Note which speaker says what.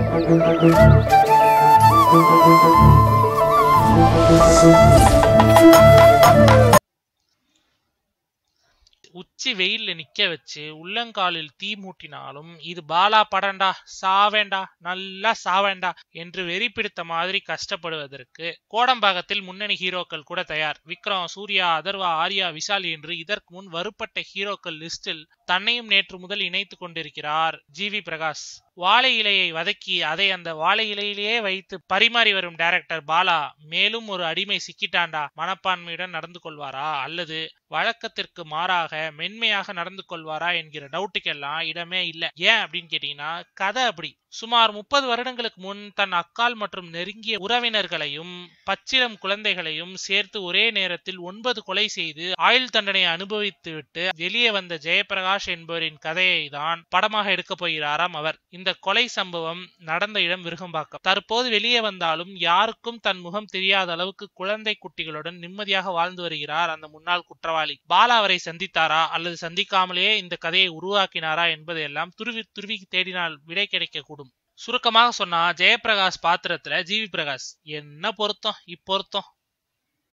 Speaker 1: உச்சி வெயில்ல நிக்க வச்சு உள்ளங்காலில் தீ மூட்டினாலும் இது பாலா படண்டா சாவேண்டா நல்லா சாவேண்டா என்று வெறி பிடித்த மாதிரி கஷ்டப்படுவதற்கு கோடம்பாகத்தில் முன்னணி ஹீரோக்கள் கூட தயார் விக்ரம் சூர்யா அதர்வா ஆர்யா விஷால் என்று இதற்கு முன் வறுப்பட்ட ஹீரோக்கள் லிஸ்டில் தன்னையும் நேற்று முதல் இணைத்துக் கொண்டிருக்கிறார் ஜி வி பிரகாஷ் வாழை இலையை வதக்கி அதை அந்த வாழை இலையிலேயே வைத்து பரிமாறி வரும் டைரக்டர் பாலா மேலும் ஒரு அடிமை சிக்கிட்டாண்டா மனப்பான்மையுடன் நடந்து கொள்வாரா அல்லது வழக்கத்திற்கு மாறாக மென்மையாக நடந்து கொள்வாரா என்கிற டவுட்டுக்கெல்லாம் இடமே இல்லை ஏன் அப்படின்னு கேட்டீங்கன்னா கதை அப்படி சுமார் முப்பது வருடங்களுக்கு முன் தன் அக்கால் மற்றும் நெருங்கிய உறவினர்களையும் பச்சிலம் குழந்தைகளையும் சேர்த்து ஒரே நேரத்தில் ஒன்பது கொலை செய்து ஆயுள் தண்டனை அனுபவித்துவிட்டு வெளியே வந்த ஜெயபிரகாஷ் என்பவரின் கதையை தான் படமாக எடுக்கப் போகிறாராம் அவர் இந்த கொலை சம்பவம் நடந்த இடம் விருகம்பாக்கம் தற்போது வெளியே வந்தாலும் யாருக்கும் தன் முகம் தெரியாத அளவுக்கு குழந்தை குட்டிகளுடன் நிம்மதியாக வாழ்ந்து வருகிறார் அந்த முன்னாள் குற்றவாளி பாலா அவரை சந்தித்தாரா அல்லது சந்திக்காமலேயே இந்த கதையை உருவாக்கினாரா என்பதையெல்லாம் துருவி துருவி தேடினால் விடை கிடைக்கக்கூடும் சுருக்கமாக சொன்னா ஜெயபிரகாஷ் பாத்திரத்துல ஜிவி பிரகாஷ் என்ன பொருத்தம் இப்பொருத்தம்